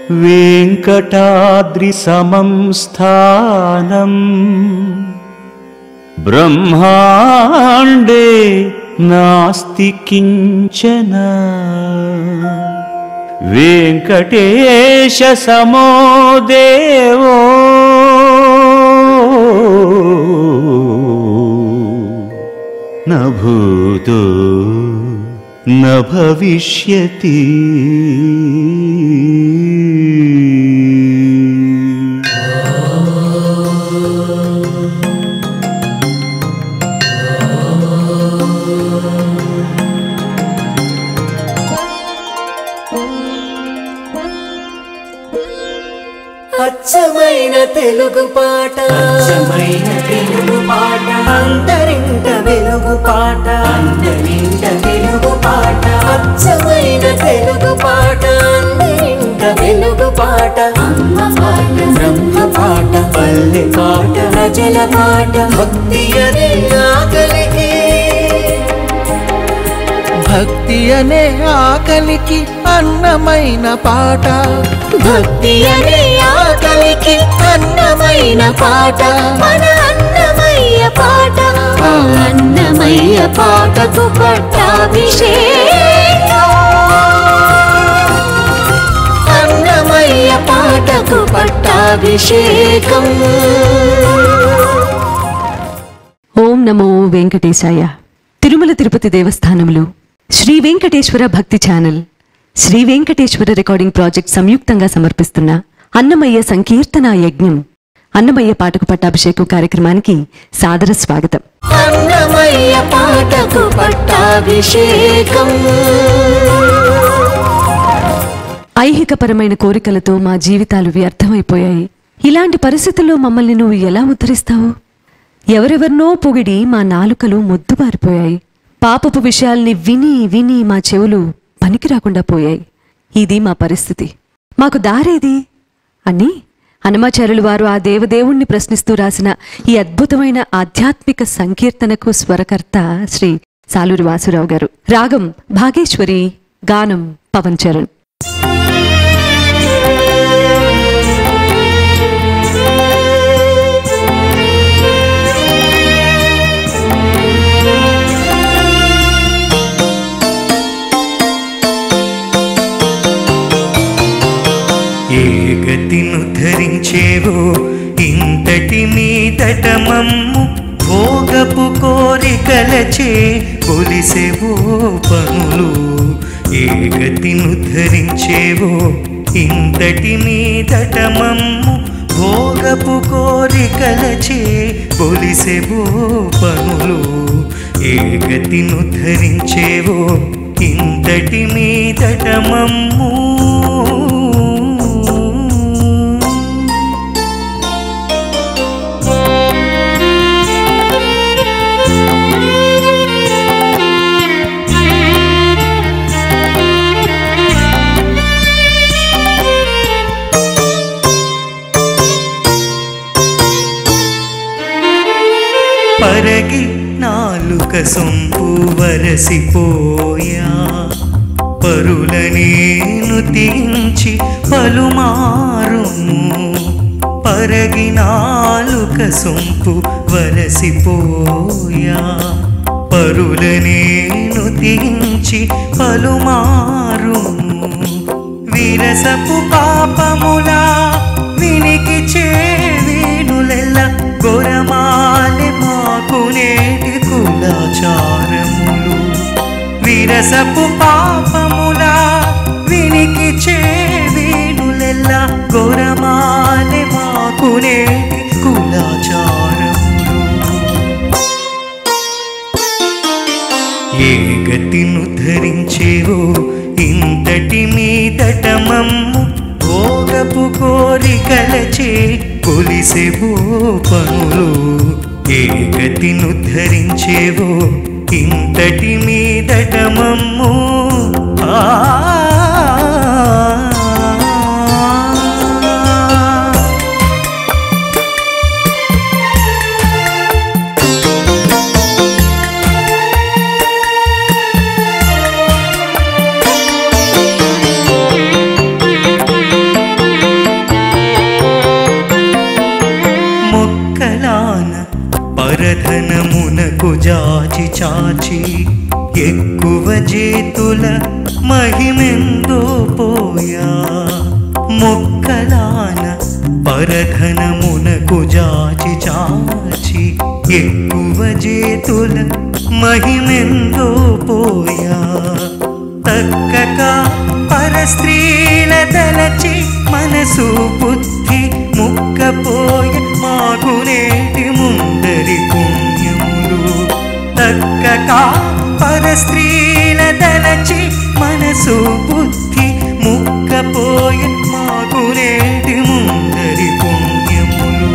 वेङ्कटाद्रिसमं स्थानम् ब्रह्माण्डे नास्ति किञ्चन वेङ्कटेशसमो देवो न भूतो न भविष्यति అచ్చమైన తెలుగు పాట అచ్చమైన తెలుగు పాట అంతరింట వెలుగు పాట అందరింట తెలుగు పాట అచ్చమైన తెలుగు పాట అందరింట వెలుగు పాట అమ్మ పాట బ్రహ్మ పాట పల్లె పాట ప్రజల పాట భక్తి అనే ఆకలికి భక్తి అనే ఆకలికి అన్నమైన పాట భక్తి అనే ఆకలికి అన్నమైన పాట మన అన్నమయ్య పాట ఆ అన్నమయ్య పాటకు పట్టాభిషేకం అన్నమయ్య పాటకు పట్టాభిషేకం ఓం నమో వెంకటేశాయ Tirumala Tirupati దేవస్థానములు Shri Venkateswara Bhakti channel Shri Venkateswara recording project సంయుక్తంగా సమర్పిస్తున్న అన్నమయ్య సంకీర్తన యజ్ఞం అన్నమయ్య పాటకు పట్టాభిషేకం కార్యక్రమానికి సాదర స్వాగతం అన్నమయ్య పాటకు పట్టాభిషేకం ఐహికపరమైన కోరికలతో మా జీవితాలు వ్యర్థమైపోయాయి ఇలాంటి పరిస్థితుల్లో మమ్మల్ని నువ్వు ఎలా ఉద్ధరిస్తావు ఎవరెవరినో పొగిడి మా నాలుకలు మొద్దుబారిపోయాయి పాపపు విషయాల్ని విని విని మా చెవులు పనికి రాకుండా పోయాయి ఇది మా పరిస్థితి మాకు దారేది అని హనుమాచార్యులు వారు ఆ దేవదేవుణ్ణి ప్రశ్నిస్తూ రాసిన ఈ అద్భుతమైన ఆధ్యాత్మిక సంకీర్తనకు స్వరకర్త శ్రీ సాలూరి వాసురావు గారు రాగం భాగేశ్వరి గానం పవన్ చరణ్ ఏ గతిను ధరించేవో ఇంతటి మీదట మమ్ము భోగపు కోరికలచే కొలిసెవో పనులు ఏ గతిను ధరించేవో ఇంతటి మీదట మమ్ము భోగపు కోరికలచే కొలిసెవో పనులు ఏ గతిను ధరించేవో ఇంతటి మీదట మమ్ము పరగి నాలుక సొంపు వరసిపోయా పరుల నేను తీంచి పలుమారును పరగి నాలుక సొంపు వరసిపోయా పరుల నేను తీంచి పలుమారును విరసపు పాపములా వినికి చేవేనులెల్ల గొరమాలి మాకు నేటి కులాచారములు విరసపు పాపములా వినికి చేవేనులెల్ల గొరమాలి మాకు నేటి కులాచారములు ఏ గతిను ధరించేవో ఇంతటి మీదట మమ్ము భోగపు కోరికలచే కొలిసెవో పనులు ఏ గతిను ధరించేవో ఇంతటి మీదట మమ్ము ఆ జాచి చాచి ఎక్కువ చేతుల మహిమెందో పోయా మొక్కలాన పరఘనమునకు జాచి చాచి ఎక్కువ చేతుల మహిమెందో పోయా తక్కక పరస్త్రీల తలచి మనసు బుద్ధి ముక్కపోయ మాగునేటి ముందరి పుణ్యములు తక్కక పరస్త్రీల తలచి మనసు బుద్ధి ముక్కపోయ మాగునేటి ముందరి పుణ్యములు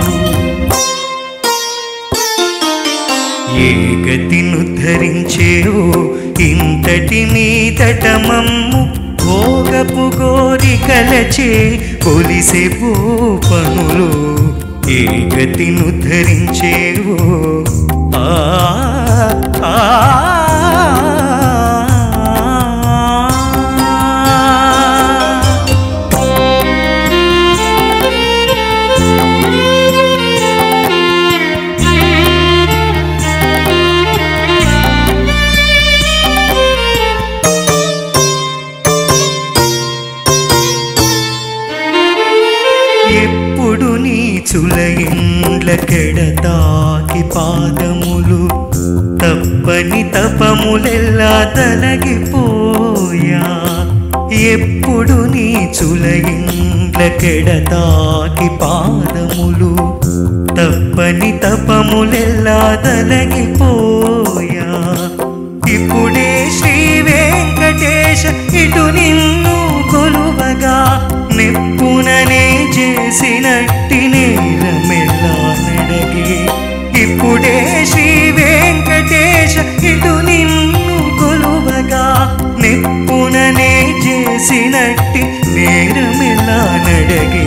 ఏ గతిను ధరించేవో ఇంతటి మీదట మమ్ము భోగపు గోరికలచే కొలిసే పో పనులు ఏ గతిను ధరించేవో ఆ ఆ, ఆ ఎప్పుడు నీ చులయిండ్ల కెడతాకి పాదములు తప్పని తపములెల్లా తలగిపోయా ఎప్పుడు నీ చులయిండ్ల కెడతాకి పాదములు తప్పని తపములెల్లా తలగిపోయా ఇప్పుడే శ్రీ వెంకటేశ ఇటు నిన్ను కొలువగా నెప్పుననే చేసినట్టి నేరమెల్లా నడగే ఇప్పుడే శ్రీ వెంకటేశ ఇటు నిన్ను కొలువగా నెప్పుననే చేసినట్టి నేరమెల్లా నడగే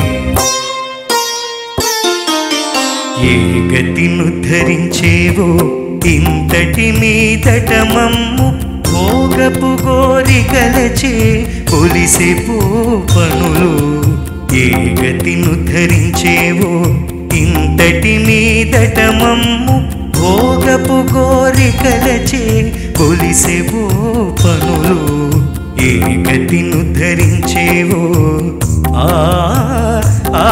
ఏ గతిను ధరించేవో ఇంతటి మీదట మమ్ము భోగపు గోరికలచే కొలిసే పో పనులు ఏ గతిను ధరించేవో ఇంతటి మీదట మమ్ము భోగపు గోరికలచే కొలిసే పో పనులు ఏ గతిను ధరించేవో ఆ ఆ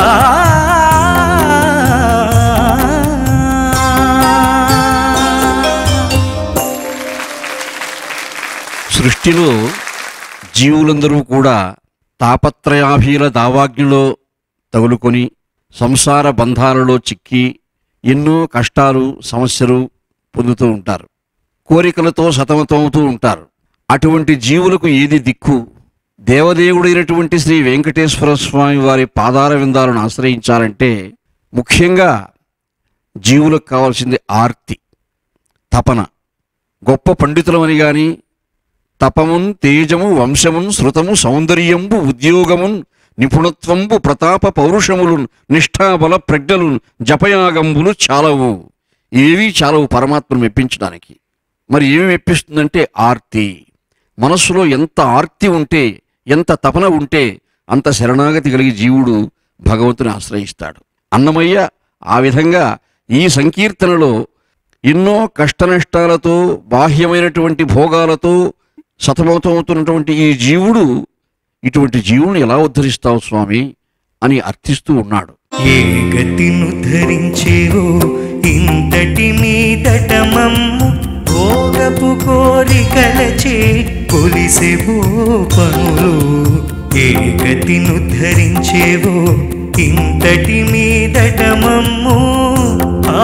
సృష్టిలో జీవులందరూ కూడా తాపత్రయాభీల దావాగ్నిలో తగులుకొని సంసార బంధాలలో చిక్కి ఎన్నో కష్టాలు సమస్యలు పొందుతూ ఉంటారు కోరికలతో సతమతమవుతూ ఉంటారు అటువంటి జీవులకు ఏది దిక్కు దేవదేవుడైనటువంటి శ్రీ వెంకటేశ్వర స్వామి వారి పాదార విందాలను ఆశ్రయించాలంటే ముఖ్యంగా జీవులకు కావాల్సింది ఆర్తి తపన గొప్ప పండితులమని గాని తపమున్ తేజము వంశమున్ శృతము సౌందర్యంబు ఉద్యోగమున్ నిపుణత్వంబు ప్రతాప పౌరుషములు నిష్ఠాబల ప్రజ్ఞలు జపయాగంబులు చాలవు ఏవీ చాలవు పరమాత్మను మెప్పించడానికి మరి ఏమి మెప్పిస్తుందంటే ఆర్తి మనస్సులో ఎంత ఆర్తి ఉంటే ఎంత తపన ఉంటే అంత శరణాగతి కలిగి జీవుడు భగవంతుని ఆశ్రయిస్తాడు అన్నమయ్య ఆ విధంగా ఈ సంకీర్తనలో ఎన్నో కష్టనష్టాలతో బాహ్యమైనటువంటి భోగాలతో సతమతమవుతున్నటువంటి ఈ జీవుడు ఇటువంటి జీవుని ఎలా ఉద్ధరిస్తావు స్వామి అని అర్థిస్తూ ఉన్నాడు ఏ గతిను ధరించేవో ఇంతటి మీదట మమ్ము భోగపు కోరికలచే కొలిసే పనులు ఏ గతిను ధరించేవో ఇంతటి మీదట మమ్ము ఆ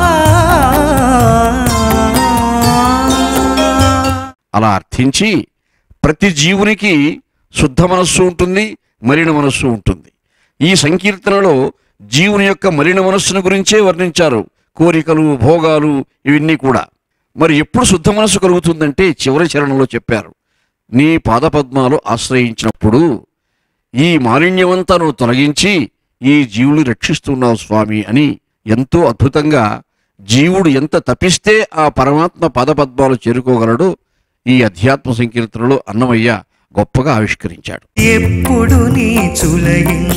అలా అర్థించి ప్రతి జీవునికి శుద్ధ మనస్సు ఉంటుంది మలిన మనస్సు ఉంటుంది ఈ సంకీర్తనలో జీవుని యొక్క మలిన మనస్సును గురించే వర్ణించారు కోరికలు భోగాలు ఇవన్నీ కూడా మరి ఎప్పుడు శుద్ధ మనస్సు కలుగుతుందంటే చివరి చరణంలో చెప్పారు నీ పాదపద్మాలు ఆశ్రయించినప్పుడు ఈ మాలిన్యమంతా నువ్వు తొలగించి ఈ జీవుని రక్షిస్తున్నావు స్వామి అని ఎంతో అద్భుతంగా జీవుడు ఎంత తపిస్తే ఆ పరమాత్మ పాదపద్మాలు చేరుకోగలడో ఈ అధ్యాత్మ సంకీర్తనలో అన్నమయ్య గొప్పగా ఆవిష్కరించాడు ఎప్పుడు నీ చులయిండ్ల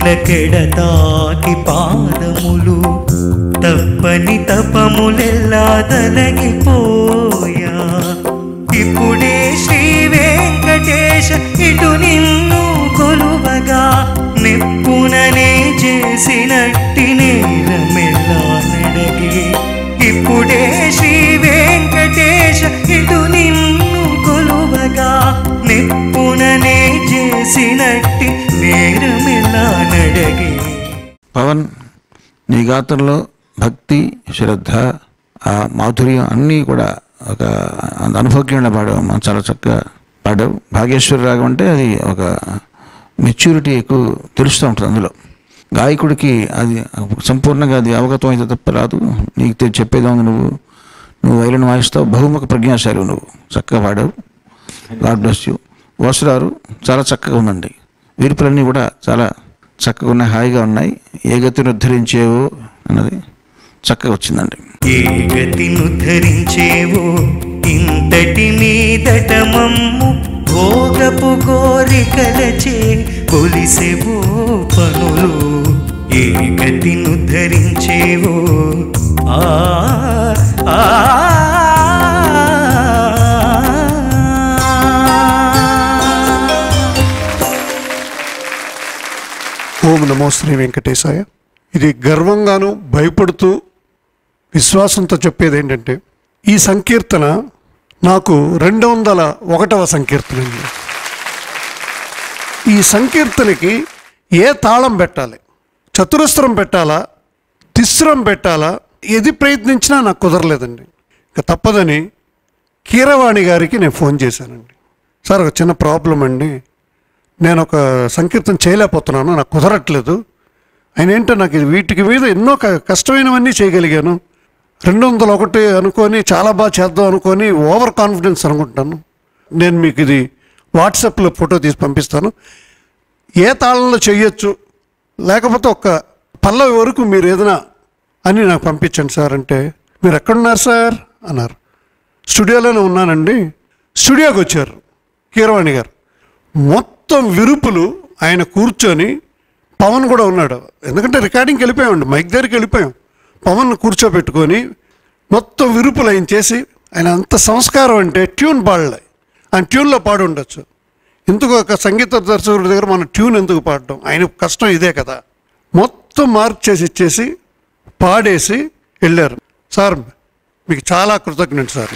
మెట్ల కెడతాకి పాదములు తప్పని తపములెల్లా తొలగిపోయా ఇప్పుడే శ్రీ వెంకటేశ ఇటు నిన్ను కొలువగా నెప్పుననే చేసినట్టి నేరమెల్లా నడగే ఇప్పుడే శ్రీ వెంకటేశ ఇటు నిన్ను కొలువగా నెప్పుననే చేసినట్టి నేరమెల్లా నడగే పవన్ నీ గాత్రంలో భక్తి శ్రద్ధ ఆ మాధుర్యం అన్నీ కూడా ఒక అనుభవజ్ఞుల పాడావు మనం చాలా చక్కగా పాడావు భాగేశ్వరి రాగం అంటే అది ఒక మెచ్యూరిటీ ఎక్కువ తెలుస్తూ ఉంటుంది అందులో గాయకుడికి అది సంపూర్ణంగా అది అవగతం అయితే తప్ప రాదు నీకు తె- చెప్పేది ఉంది నువ్వు నువ్వు వైలిన్ వాయిస్తావు బహుముఖ ప్రజ్ఞాశాలి నువ్వు చక్కగా పాడావు గాడ్ బ్లెస్ యూ వసురారు చాలా చక్కగా ఉందండి వీర్పులన్నీ కూడా చాలా చక్కగా ఉన్నాయి హాయిగా ఉన్నాయి ఏ గతిని ఉద్ధరించేవో అన్నది చక్కగా వచ్చిందండి ఏ గతినుద్ధరించేవో ఇంతటి మీదట మమ్ము భోగపు కోరికలచే కొలిసెవో పనులు ఏ గతినుద్ధరించేవో ఆ ఆ ఓం నమో శ్రీ వెంకటేశాయ ఇది గర్వంగాను భయపడుతూ విశ్వాసంతో చెప్పేది ఏంటంటే ఈ సంకీర్తన నాకు రెండు వందల ఒకటవ సంకీర్తన అండి. ఈ సంకీర్తనకి ఏ తాళం పెట్టాలి చతురస్రం పెట్టాలా తిస్రం పెట్టాలా ఏది ప్రయత్నించినా నాకు కుదరలేదండి ఇక తప్పదని కీరవాణి గారికి నేను ఫోన్ చేశానండి సార్ ఒక చిన్న ప్రాబ్లం అండి నేను ఒక సంకీర్తన చేయలేకపోతున్నాను నాకు కుదరట్లేదు ఆయన ఏంటో నాకు ఇది వీటికి మీద ఎన్నో క- కష్టమైనవన్నీ చేయగలిగాను రెండు వందల ఒకటి అనుకొని చాలా బాగా చేద్దాం అనుకొని ఓవర్ కాన్ఫిడెన్స్ అనుకుంటాను నేను మీకు ఇది వాట్సాప్లో ఫోటో తీసి పంపిస్తాను ఏ తాళంలో చెయ్యొచ్చు లేకపోతే ఒక పల్లవి వరకు మీరు ఏదైనా అని నాకు పంపించండి సార్ అంటే మీరు ఎక్కడున్నారు సార్ అన్నారు స్టూడియోలోనే ఉన్నానండి స్టూడియోకి వచ్చారు కీరవాణి గారు మొత్తం విరుపులు ఆయన కూర్చొని పవన్ కూడా ఉన్నాడు ఎందుకంటే రికార్డింగ్కి వెళ్ళిపోయామండి మైక్ దగ్గరికి వెళ్ళిపోయాం పవన్ కూర్చోబెట్టుకొని మొత్తం విరుపులు ఆయన చేసి ఆయన అంత సంస్కారం అంటే ట్యూన్ పాడలే ఆయన ట్యూన్లో పాడి ఉండొచ్చు ఎందుకు ఒక సంగీత దర్శకుడి దగ్గర మన ట్యూన్ ఎందుకు పాడడం ఆయన కష్టం ఇదే కదా మొత్తం మార్క్ చేసి ఇచ్చేసి పాడేసి వెళ్ళారు సార్ మీకు చాలా కృతజ్ఞత సార్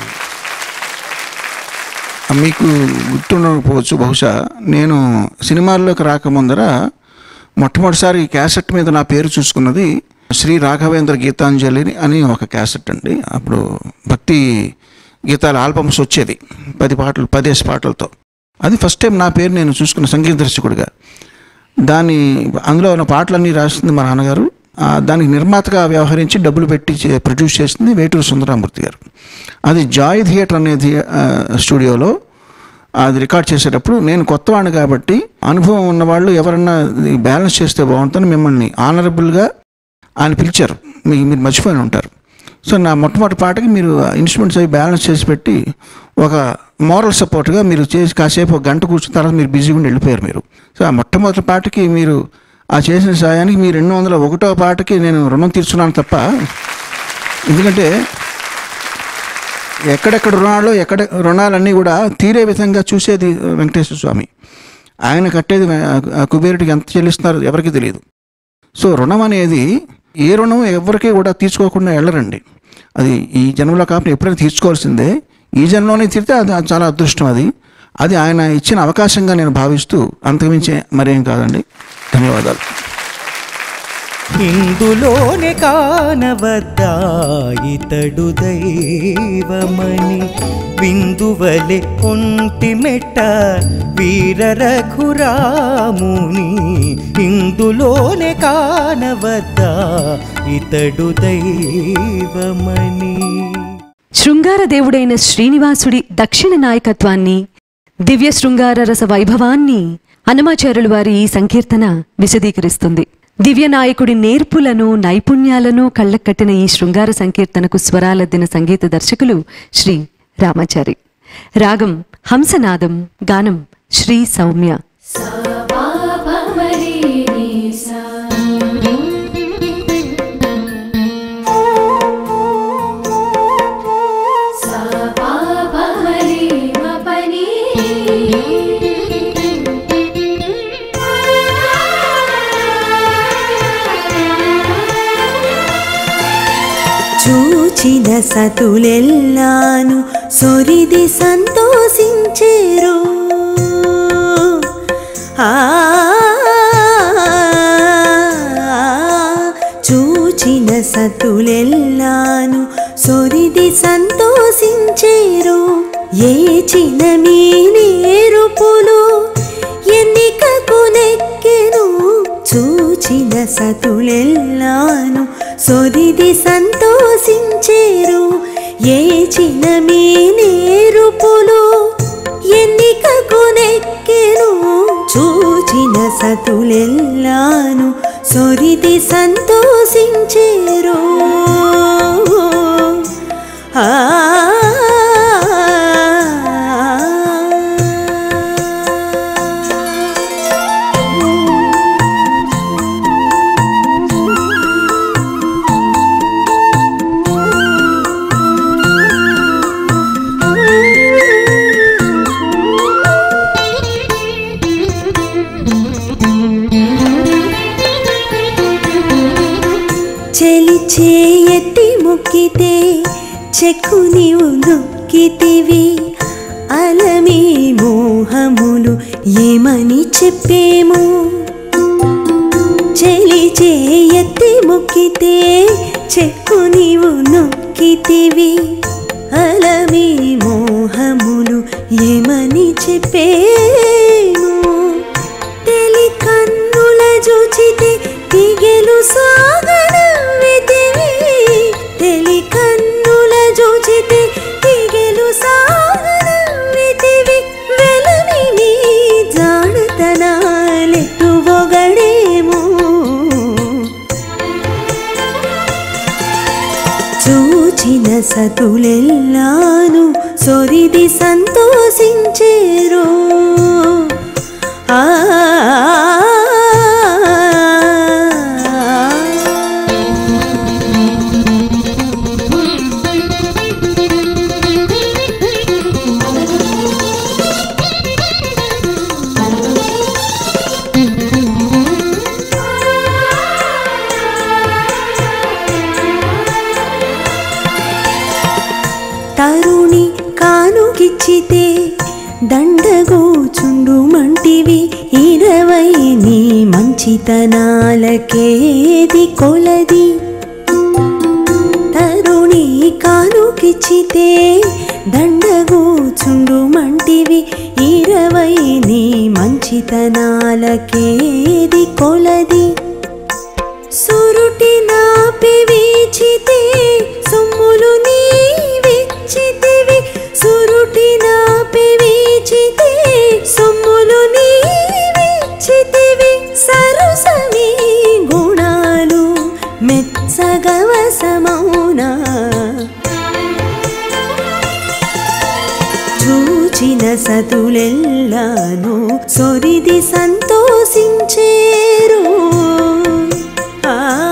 మీకు గుర్తుండకపోవచ్చు బహుశా నేను సినిమాల్లోకి రాకముందర మొట్టమొదటిసారి ఈ క్యాసెట్ మీద నా పేరు చూసుకున్నది శ్రీ రాఘవేంద్ర గీతాంజలి అని ఒక క్యాసెట్ అండి అప్పుడు భక్తి గీతాల ఆల్బమ్స్ వచ్చేది పది పాటలు పదేసి పాటలతో అది ఫస్ట్ టైం నా పేరు నేను చూసుకున్న సంగీత దర్శకుడిగా దాని అందులో ఉన్న పాటలన్నీ రాసింది మా నాన్నగారు ఆ, దానికి నిర్మాతగా వ్యవహరించి డబ్బులు పెట్టి చే- ప్రొడ్యూస్ చేసింది వేటూరు సుందరామూర్తి గారు అది జాయ్ థియేటర్ అనే థియే ఆ, స్టూడియోలో అది రికార్డ్ చేసేటప్పుడు నేను కొత్తవాడిని కాబట్టి అనుభవం ఉన్నవాళ్ళు ఎవరన్నా ఇది బ్యాలెన్స్ చేస్తే బాగుంటుందని మిమ్మల్ని ఆనరబుల్గా ఆయన పిలిచారు మీ మీరు మర్చిపోయి ఉంటారు సో నా మొట్టమొదటి పాటకి మీరు ఇన్స్ట్రుమెంట్స్ అవి బ్యాలెన్స్ చేసి పెట్టి ఒక మోరల్ సపోర్ట్గా మీరు చేసి కాసేపు ఒక గంట కూర్చున్న తర్వాత మీరు బిజీగా ఉండి వెళ్ళిపోయారు మీరు సో ఆ మొట్టమొదటి పాటకి మీరు ఆ చేసిన సాయానికి మీ రెండు వందల ఒకటో పాటకి నేను రుణం తీర్చున్నాను తప్ప ఎందుకంటే ఎక్కడెక్కడ రుణాలు ఎక్కడ రుణాలన్నీ కూడా తీరే విధంగా చూసేది వెంకటేశ్వర స్వామి ఆయన కట్టేది ఆ కుబేరుడికి ఎంత చెల్లిస్తున్నారో ఎవరికీ తెలియదు సో రుణం అనేది ఏ రుణం ఎవరికి కూడా తీర్చుకోకుండా వెళ్ళరండి అది ఈ జన్మలో కాకుండా ఎప్పుడైనా తీర్చుకోవాల్సిందే ఈ జన్మలోనే తీరితే అది అది చాలా అదృష్టం అది అది ఆయన ఇచ్చిన అవకాశంగా నేను భావిస్తూ అంతకుమించే మరేం కాదండి ధన్యవాదాలు ఇందులోనే కానవద్దా ఇతడు దైవమని విందువలె ఒంటి మెట్ట వీర రఘురాముని ఇందులోనే కానవద్దా ఇతడు దైవమని శృంగార దేవుడైన శ్రీనివాసుడి దక్షిణ నాయకత్వాన్ని దివ్య శృంగార రస వైభవాన్ని అనమాచార్యుల వారి ఈ సంకీర్తన విశదీకరిస్తుంది దివ్య నాయకుడి నేర్పులను నైపుణ్యాలను కళ్ళకట్టిన ఈ శృంగార సంకీర్తనకు స్వరాలద్దిన సంగీత దర్శకులు శ్రీ రామాచారి రాగం హంసనాదం గానం శ్రీ సౌమ్య సా పా ప మరి ని సా చూచిన సతులెల్లాను సొరిది సంతోషించేరు ఆ చూచిన సతులెల్లాను సొరిది సంతోషించేరు ఏచిన మీ నేరుపులు ఎన్నికకు నెక్కెను చూచిన సతులెల్లాను సొరిది సంతోషించేరు ఏచిన మీ నేరుపులు ఎన్నికకు నెక్కెను చూచిన సతులెల్లాను సొరిది సంతోషించేరు ఆ చెలి చేయట్టి మొక్కితే చెక్కు నీవు నొక్కితివి అలమి మోహములు ఏమని చెప్పేము చెలి చేయట్టి మొక్కితే చెక్కు నీవు నొక్కితివి అలమి మోహములు ఏమని చెప్పేము తెలి కన్నుల జూచితే దిగెలు సాగనవ్వితివి తెలి కన్నుల జూచితే దిగెలు సాగనవ్వితివి వెలని నీ జానతనాలెట్టు ఒగడేమో చూచిన సతులెల్లాను సొరిది సంతోషించేరు ఆ తరుణి కానుకిచ్చితే దండగోచుండు మంటివి ఇరవై నీ మంచితనాలకేది కొలది తరుణి కానుకిచ్చితే దండగోచుండు మంటివి ఇరవై నీ మంచితనాలకేది కొలది సురుటి నాపి వీచితే సొమ్ములు నీవిచ్చితివి సురుటి నాపి వీచితే సొమ్ములు నీవిచ్చితివి సరసమి గుణాలు మెచ్చగవసమౌనా చూచిన సతులెల్లాను సొరిది సంతోషించేరు ఆ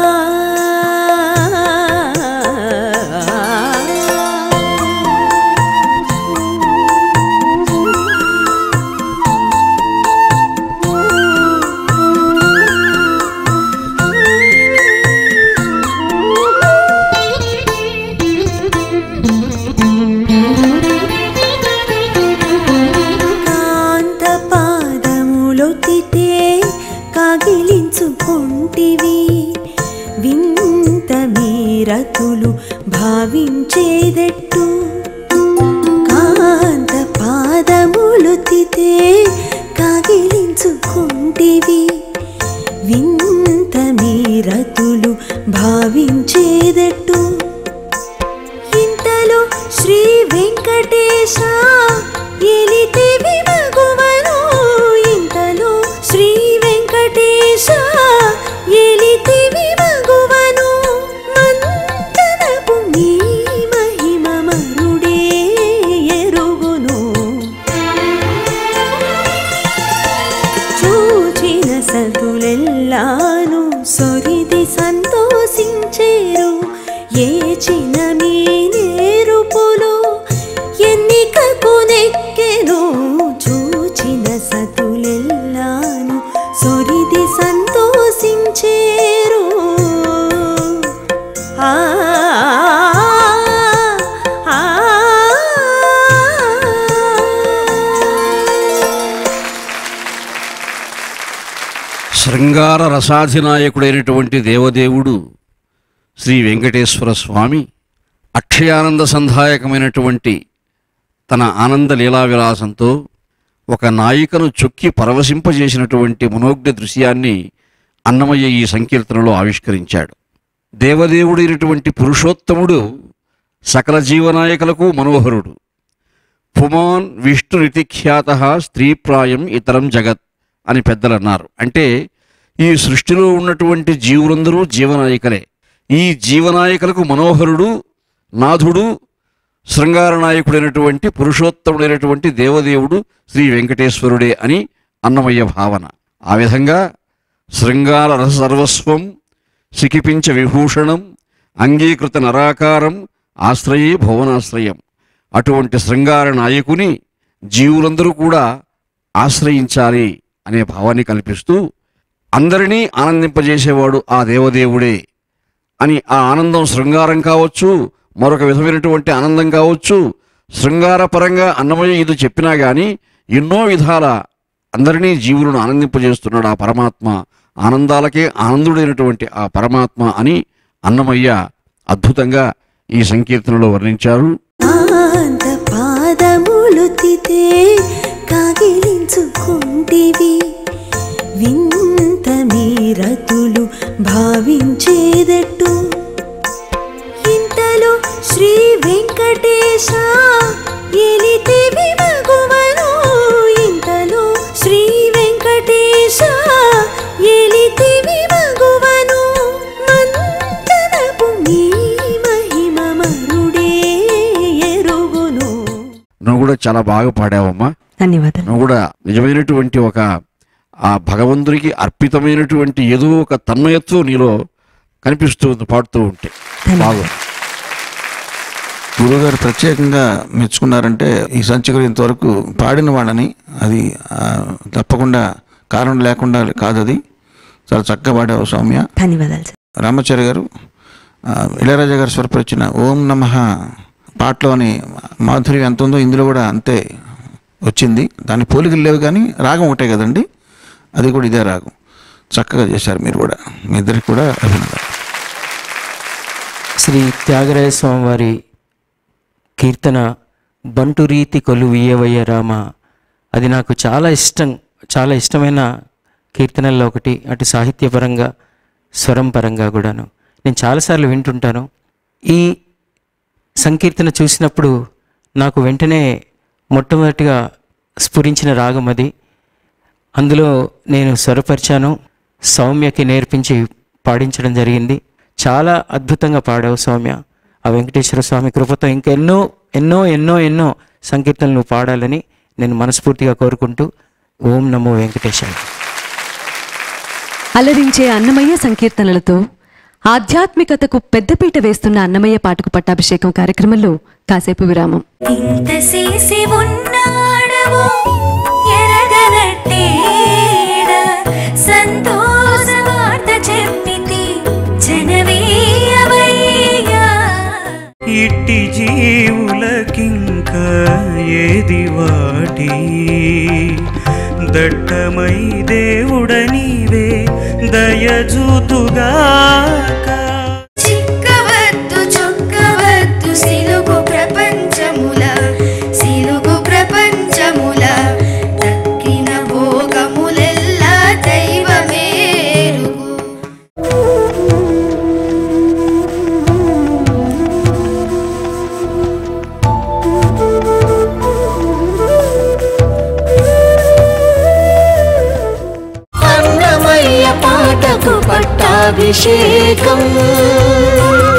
కాంత పాదములొత్తితే కాగిలించుకుంటివి వింత మీరతులు భావించేదెట్టు కాంత పాదములొత్తితే కాగిలించుకుంటివి వింత మీరతులు భావించేదెట్టు ఇంతలో శ్రీ వెంకటేశ ఎలితివి మగువను ఇంతలో శ్రీ వెంకటేశ ఎలితివి మగువను మంతనపు నీ మహిమ మరుడే ఎరుగును చూచిన సతులెల్లాను సొరిది సంతోషించేరు శృంగార రసాధినాయకుడైనటువంటి దేవదేవుడు శ్రీ వెంకటేశ్వర స్వామి అక్షయానంద సంధాయకమైనటువంటి తన ఆనంద లీలా విలాసంతో ఒక నాయికను చొక్కి పరవశింపజేసినటువంటి మనోజ్ఞ దృశ్యాన్ని అన్నమయ్య ఈ సంకీర్తనలో ఆవిష్కరించాడు దేవదేవుడైనటువంటి పురుషోత్తముడు సకల జీవనాయకులకు మనోహరుడు పుమాన్ విష్ణురితిఖ్యాత స్త్రీప్రాయం ఇతరం జగత్ అని పెద్దలు అన్నారు అంటే ఈ సృష్టిలో ఉన్నటువంటి జీవులందరూ జీవనాయకులే ఈ జీవనాయకులకు మనోహరుడు నాథుడు శృంగార నాయకుడైనటువంటి పురుషోత్తముడైనటువంటి దేవదేవుడు శ్రీ వెంకటేశ్వరుడే అని అన్నమయ్య భావన ఆ విధంగా శృంగార రస సర్వస్వం సికిపించ విభూషణం అంగీకృత నరాకారం ఆశ్రయే భువనాశ్రయం అటువంటి శృంగార నాయకుని జీవులందరూ కూడా ఆశ్రయించాలి అనే భావాన్ని కల్పిస్తూ అందరినీ ఆనందింపజేసేవాడు ఆ దేవదేవుడే అని ఆ ఆనందం శృంగారం కావచ్చు మరొక విధమైనటువంటి ఆనందం కావచ్చు శృంగారపరంగా అన్నమయ్య ఇది చెప్పినా కానీ ఎన్నో విధాల అందరినీ జీవులను ఆనందింపజేస్తున్నాడు ఆ పరమాత్మ ఆనందాలకే ఆనందుడైనటువంటి ఆ పరమాత్మ అని అన్నమయ్య అద్భుతంగా ఈ సంకీర్తనలో వర్ణించారు ఆంత పాదములుతితే కాగిలించుకుంటివి వింత మీరతులు భావించేదట్టు ఇంతలో శ్రీ వెంకటేశ ఎలితివి మగువను ఇంతలో శ్రీ వెంకటేశ ఎలితివి మగువను మంతనపు నీ మహిమ మరుడే ఎరుగును నువ్వు కూడా చాలా బాగా పాడావమ్మా ధన్యవాదాలు నువ్వు కూడా నిజమైనటువంటి ఒక ఆ భగవంతుడికి అర్పితమైనటువంటి ఏదో ఒక తన్మయత్వం నీలో కనిపిస్తూ ఉంది పాడుతూ ఉంటే బాగు గురువుగారు ప్రత్యేకంగా మెచ్చుకున్నారంటే ఈ సంచికలు ఇంతవరకు పాడిన వాళ్ళని అది ఆ, తప్పకుండా కారణం లేకుండా కాదు అది చాలా చక్కగా పాడావు సౌమ్య ధన్యవాదాలు సార్ రామాచార్య గారు ఆ, ఇళయరాజా గారు స్వరపరిచిన ఓం నమ పాటలోని మాధుర్యం ఎంత ఉందో ఇందులో కూడా అంతే వచ్చింది దాని పోలికలు లేవు కానీ రాగం ఒకటే కదండి అది కూడా ఇదే రాగం చక్కగా చేశారు మీరు కూడా మీ ఇద్దరికి కూడా అభినందన శ్రీ త్యాగరాయ స్వామివారి కీర్తన బంటు రీతి కొలువియవయ్య రామ అది నాకు చాలా ఇష్టం చాలా ఇష్టమైన కీర్తనల్లో ఒకటి అటు సాహిత్యపరంగా స్వరం పరంగా కూడాను నేను చాలాసార్లు వింటుంటాను ఈ సంకీర్తన చూసినప్పుడు నాకు వెంటనే మొట్టమొదటిగా స్ఫురించిన రాగం అది అందులో నేను స్వరపరిచాను సౌమ్యకి నేర్పించి పాడించడం జరిగింది చాలా అద్భుతంగా పాడావు సౌమ్య ఆ వెంకటేశ్వర స్వామి కృపతో ఇంకెన్నో ఎన్నో ఎన్నో ఎన్నో సంకీర్తనలు నువ్వు పాడాలని నేను మనస్ఫూర్తిగా కోరుకుంటూ ఓం నమో వెంకటేశాయ అలరించే అన్నమయ్య సంకీర్తనలతో ఆధ్యాత్మికతకు పెద్దపీట వేస్తున్న అన్నమయ్య పాటకు పట్టాభిషేకం కార్యక్రమంలో కాసేపు విరామం ఇంత చేసి ఉన్నాడవో ఎరగనట్టేడ సంతోష వార్త చెప్పితి జనవీయవయ్యా ఇట్టి జీవులకింక ఏది వాటి దట్టమై దేవుడ నీవే దయజూతుగాక చిక్కవద్దు చొక్కవద్దు సిలుగు ప్రపంచముల సిలుగు ప్రపంచముల దక్కిన భోగములెల్లా దైవమేరుగు అన్నమయ్య పాటకు పట్టాభిషేకం